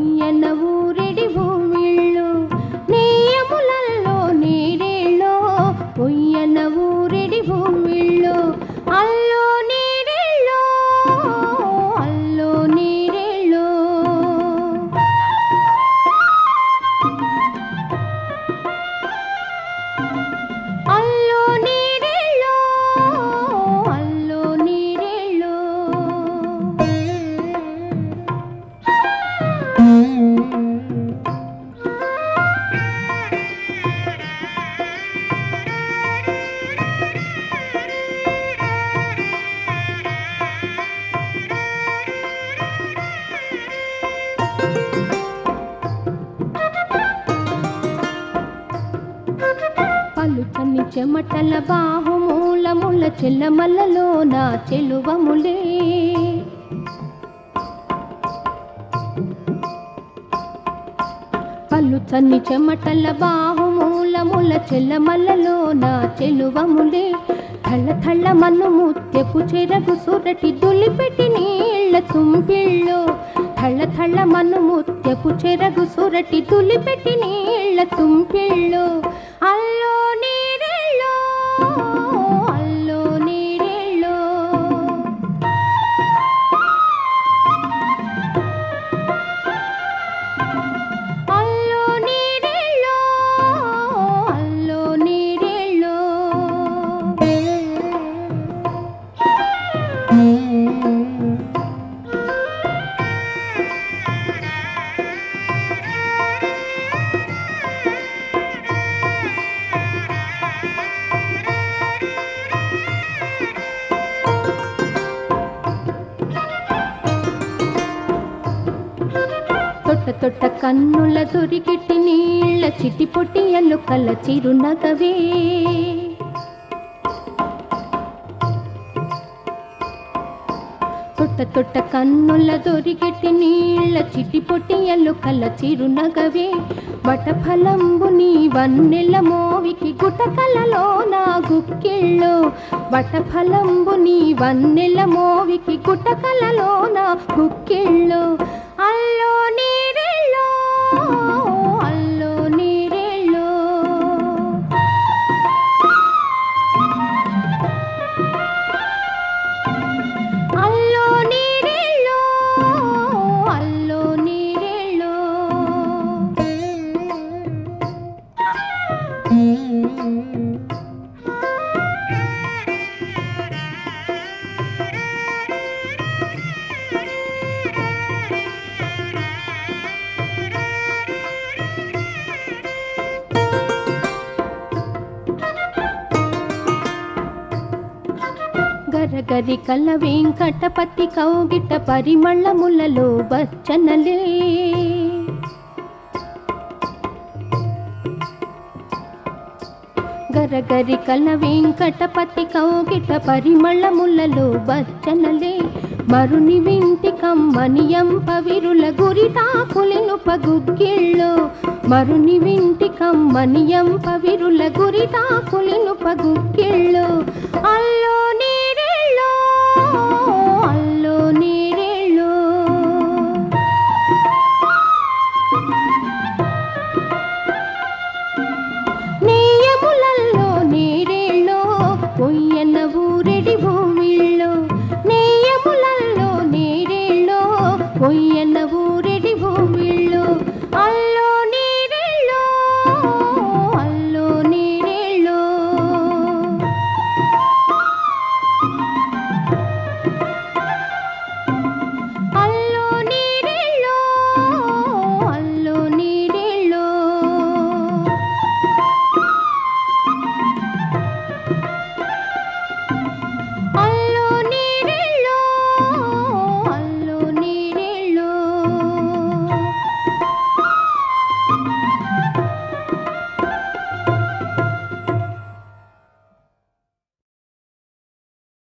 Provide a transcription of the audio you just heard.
కొయ్యన ఊరెడి భూమిళ్ళు నేయములల్లో నీరేళ్ళో కొయ్యన ఊరెడి భూమిళ్ళు అల్లో నీరేళ్ళో అల్లో నీరేళ్ళో అల్లో నీరేళ్ళో అల్లో నీరేళ్ళో పలుచని చెమటల బాహుమూలముల చెల్లమల్లలో నా చెలువములే పలుచని చెమటల బాహుమూలముల చెల్లమల్లలో నా చెలువములే థళ్ళ థళ్ళ మన్ను ముత్తెపు చెరగు సురటి దులిపెట్టి నీళ్ళ తుంపిళ్ళో థళ్ళ థళ్ళ మన్ను ముత్తెపు చెరగు సురటి దులిపెట్టి నీళ్ళ తుంపిళ్ళో అల్లో నీరెళ్ళో అల్లో నీరెళ్ళో అల్లో నీరెళ్ళో అల్లో నీరెళ్ళో తొట్ట తొట్ట కన్నుల దొరికిట్టి నీళ్ళ చిటి పొట్టి ఎల్లుకల చిరునగవే తొట్ట తొట్ట కన్నుల దొరికిట్టి నీళ్ళ చిటి పొట్టి ఎల్లుకల చిరునగవే వటఫలంబు నీ వన్నెల మోవికి గుటకలలో నా గుక్కిళ్ళు వటఫలంబు నీ వన్నెల మోవికి గుటకలలో నా గుక్కిళ్ళు అల్లో నీరెళ్ళో అల్లో నీరెళ్ళో అల్లో నీరెళ్ళో అల్లో నీరెళ్ళో గరగరి కల వెంకటపతి కౌగిట పరిమళములలో బచ్చనలే గరగరి కల వెంకటపతి కౌగిట పరిమళములలో బచ్చనలే మరుని వింటి కమ్మని ఎంపవిరుల గురితాకులిను పగుగ్గిళ్ళు మరుని వింటి కమ్మని ఎంపవిరుల గురితాకులిను పగుగ్గిళ్ళు అల్లో